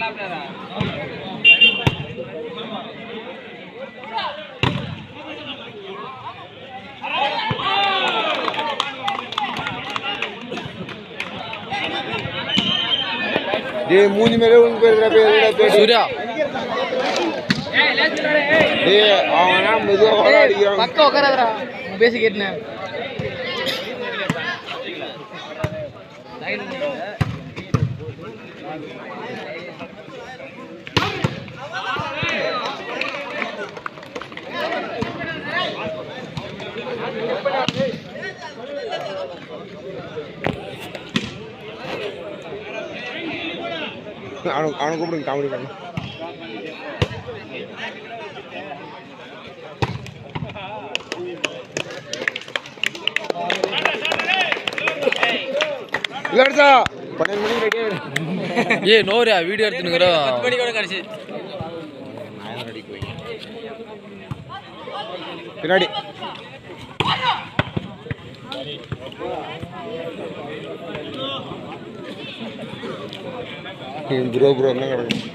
டேய் மூஞ்சி மேலே உங்க பேர் பேர் பேர் சூர்யா டேய் அவனா மெதுவா வர அடிக்கிறான் பக்கம் உட்காராதடா பேசி கேட்டேன் அவனுக்கு அவனை கூப்பிடுங்க காமெடி பண்ணு இல்லடா பன்னெண்டு மணிக்கு ரெடியாக ஏ நோரியா வீடியோ எடுத்துனுக்குறோம் மணி கூட கடைசி பின்னாடி ப்ரோ ப்ரோ என்ன கிடக்கும்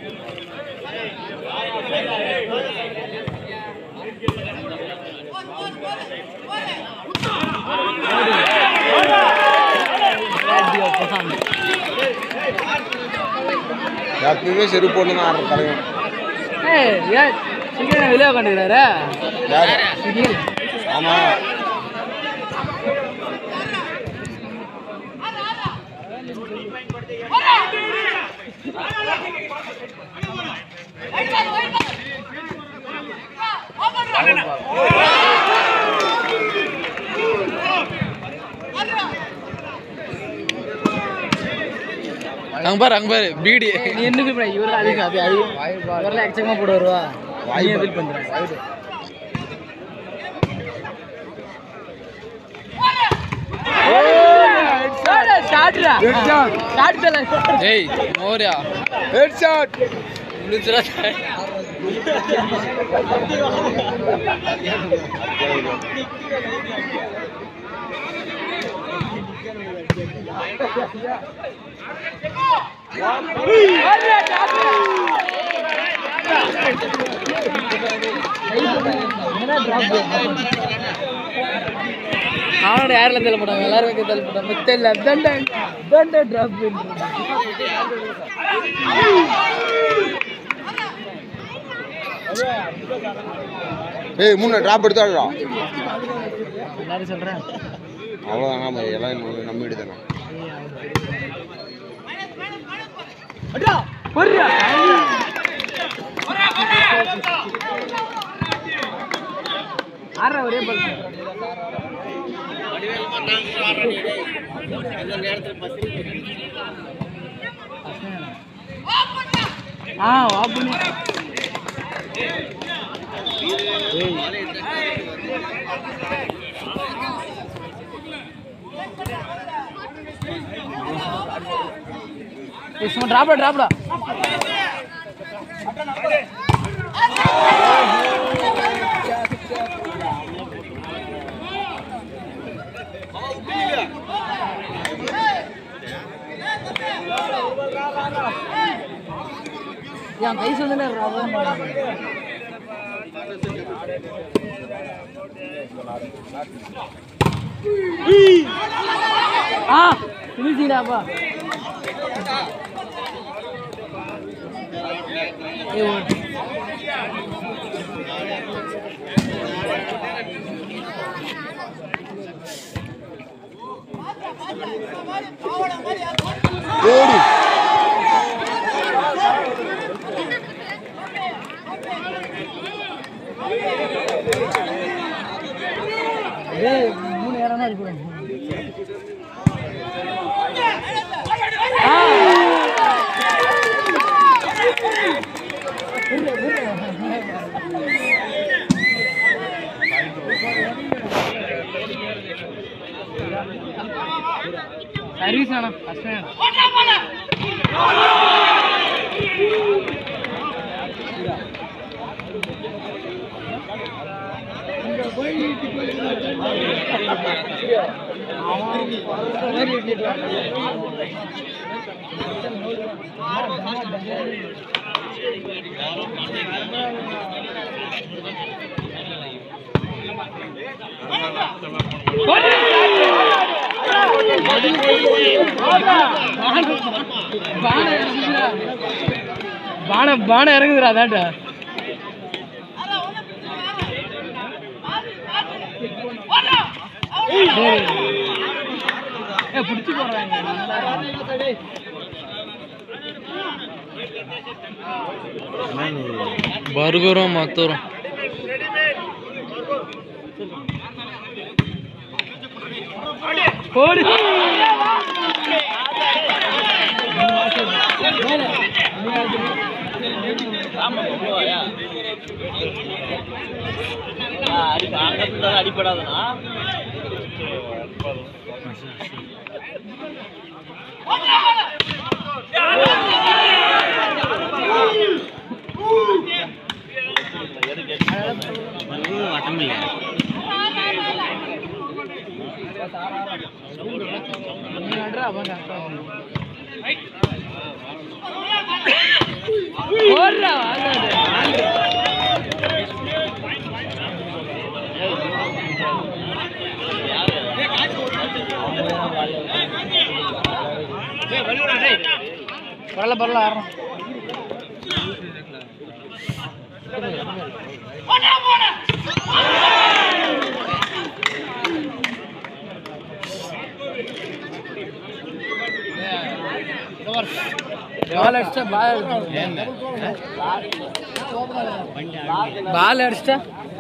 எப்பயுமே செருப்பு போட்டு தான் ஆடுற தலைவன் ஏய் ஏன் சிக்கன் வெளியே உட்காந்துக்கிறாரு யாரு சிக்கன் ஆமா அங்க பாரு அங்க பாரு பீடி நீ என்ன ஃபீல் பண்ண இவரு அதிகம் அது அதிகம் இவரெல்லாம் எக்ஸாமா போட வருவா வாய் நீ பாரு. ஃபீல் பண்ற ஏய் மோரியா ஹெட் ஷாட் அவனோட யாரில் தள்ள போட்டாங்க எல்லாரும் தள்ள போட்டாங்க தெரியல தண்டை தண்டை ட்ராப் ஏய் முன்ன டிராப் எடுத்தாடா எல்லாரும் சொல்றேன் அவ்வளோதான் நம்ம எல்லாம் நம்ம- நம்ம வீடு தானே ஆறா ஒரே பால் ஆ வாப்புனே சும்மா டிராப்டா டிராப்டா என் கை சொல்லல ஆ பிடிச்சிங்கடாப்பா ஓடு ஏய் மூணு நேரம் தான் இருக்கு சர்வீஸ் வேணாம் கஷ்டம் வேணாம் பான பான இறங்குதுடா அதான்டா பிடிச்சி போடுறாங்க பர்கரும் மத்தூரும் போடு அடிப்படாதுன்னா போடுறா பரல பரல ஆடுறோம் பால் அடிச்சா பால் பால் அடிச்சா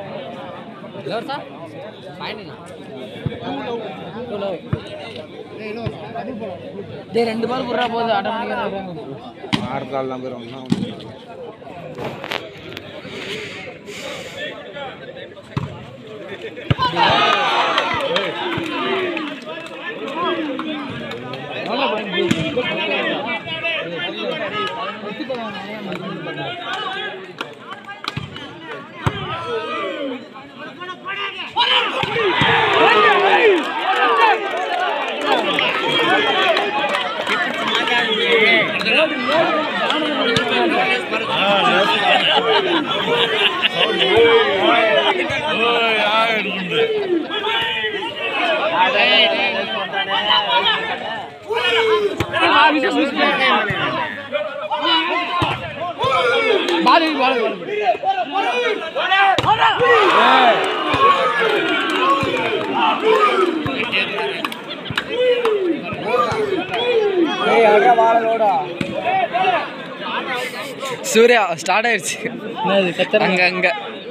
டேய் ரெண்டு பால் புடுறா போகுது ஆட்டோமேட்டிக்காக அடுத்த நாள் நம்பர் ஒன்றா பால் பால் சூர்யா ஸ்டார்ட் ஆயிடுச்சு அங்க அங்க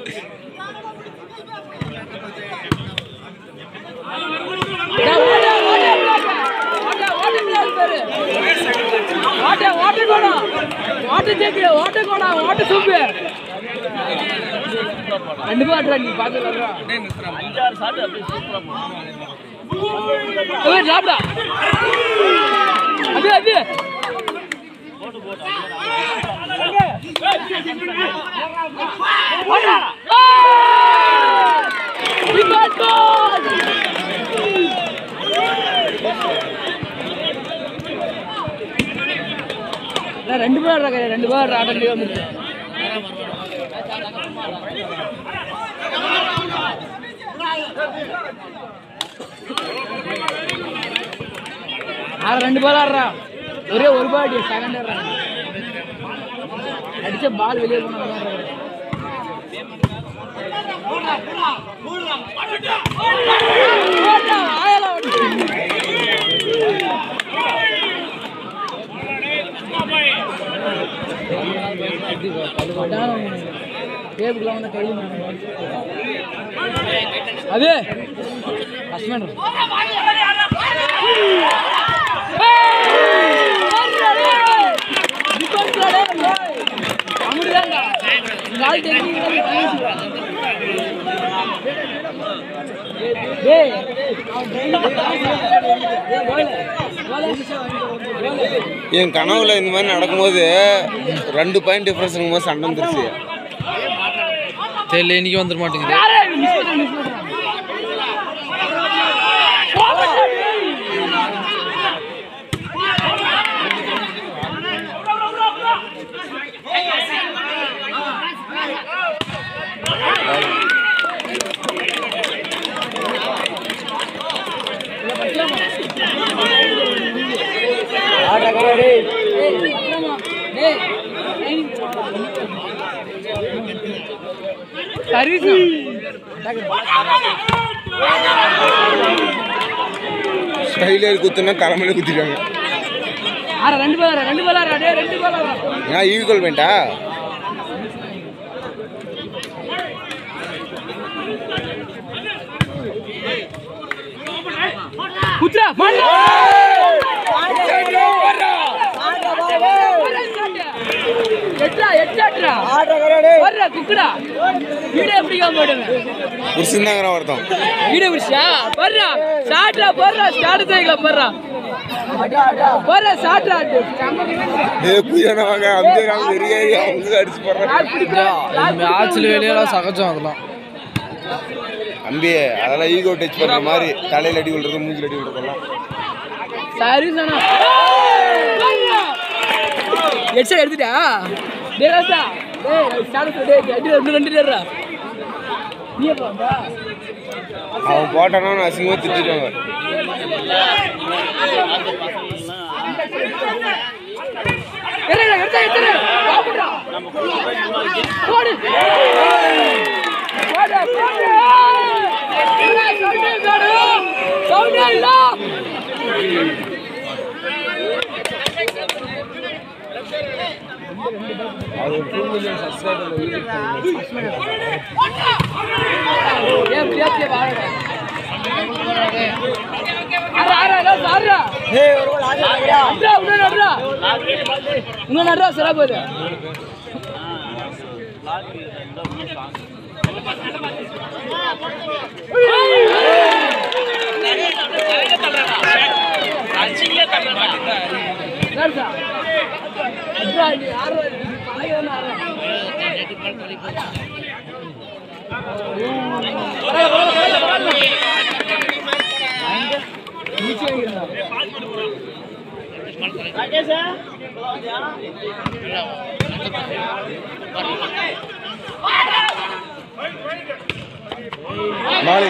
ரெண்டு பாட்டுறா நீ பாத்துறா அஞ்சாறு சாட்டு அப்படியே சூப்பரா சாப்பிடா அது அது ரெண்டு பேர் இருக்கா ரெண்டு பேர் ஆட்டம் வந்துருக்கு ஆறு ரெண்டு பால் ஆடுறா ஒரே ஒரு பால் அடி செகண்ட் ஆடுறா அடிச்ச பால் வெளியே போனா டேபிள்லாம் வந்து கையில் அது ஹஸ்பண்ட் என் கனவுல இந்த மாதிரி நடக்கும்போது ரெண்டு பாயிண்ட் டிஃபரன்ஸ் இருக்கும்போது சண்டை வந்துருச்சு தெரியல இன்னைக்கு வந்துட மாட்டேங்குது சர்வீஸ் ஸ்டைலர் குத்துனா தலைமையில குத்திட்டாங்க ஆறா ரெண்டு பேர் ரெண்டு பேர் ஆறா டேய் ரெண்டு பேர் ஆறா ஏன் ஈக்குவல் பண்ணிட்டா குத்ரா மாட்டா எட்ரா எட்ரா வர்ற குக்குடா வீடியோ எப்படிக்கா போடுவேன் புருஷன்தாங்கிற ஒருத்தன் வீடியோ முடிச்சா வர்றா சாட்ரா போடுறா ஸ்டார்ட் சைக்கிள் போடுறா போடுற சாட்ரா ஏ குயனவாங்க அந்த அவங்க தெரியாது அவங்க அடிச்சு போடுறாங்க ஆட்சியில் வெளியெல்லாம் சகஜம் அதெல்லாம் தம்பி அதெல்லாம் ஈகோ டச் பண்ற மாதிரி தலையில அடி விழுறது மூஞ்சில அடி விழுறதெல்லாம் சரி சனா ஹெட்செட் எடுத்துட்டா டேய் ராசா டேய் ஸ்டார்ட் டேய் அடி ரெண்டு ரெண்டு டேரா நீ எப்போ வந்தா அவன் போட்டானா அசிங்கமா திட்டிடுவாங்க எரே எடுத்து எடுத்து பாப்புடா போடு போடு போடு சவுண்ட் காடு சவுண்ட் இல்ல அது டூ மில்லியன் சப்ஸ்கிரைபர் ஏ பிரியாத்திய வாடா அரா அரா அரா சாரா ஏய் ஒரு கோல் ஆடுறா அட்ரா உடனே அட்ரா இன்னும் அட்ரா சரா போகுது அட்ரா அட்ரா நீ ஆறு பழைய ஆறு நாளை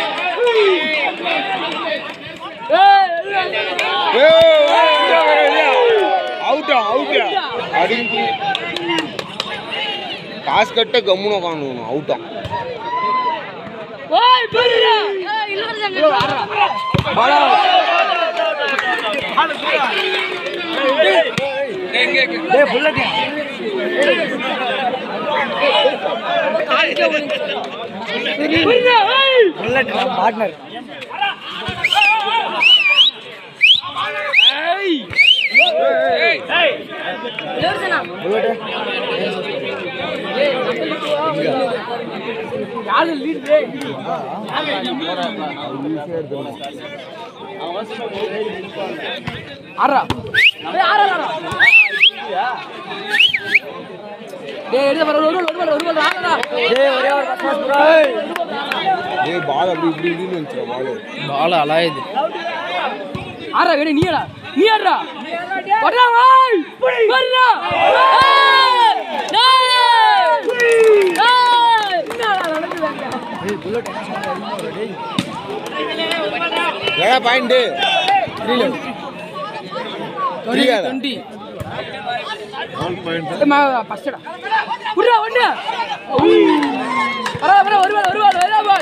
அவுட்டா அவுட்டா அடிங்க காசு கட்ட கம்முன்னு உட்காந்து அவுட்டா ஓய் போடுடா பார்ட்னர் யாரு லீட் ஆறா டேய் ஆறா ஆறா டேய் எடுத்து வர ஒரு ஒரு ஒரு ஒரு ஆறா டேய் ஒரே ஒரு பஸ் ப்ரோ ஏய் பால் அப்படி இப்படி இப்படின்னு வந்துச்சு பால் பால் அலாயுது ஆறா வெடி நீடா நீ ஆடுறா வர்றா வாய் வர்றா டேய் டேய் என்னடா நடக்குது ஏடா பாயிண்ட் தெரியாதா? டுவெண்ட்டி ஃபஸ்ட்டடா புடுறா ஒன்று வரா வரா ஒரு பால் ஒரு பால் வரா பால்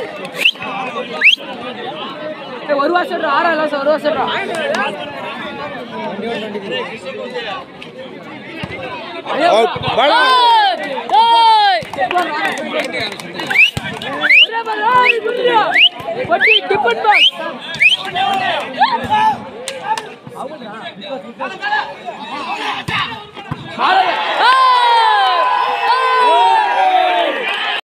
ஏய், ஒரு வருஷம் சொல்றா ஆறா இல்லை ஒரு வருஷம் சொல்றா ஐயோ, Out. ball. ஏய், ஏய். ஒரே பால், ஏய், புடுறா. ஒட்டி, டிஃபன் பாக்ஸ்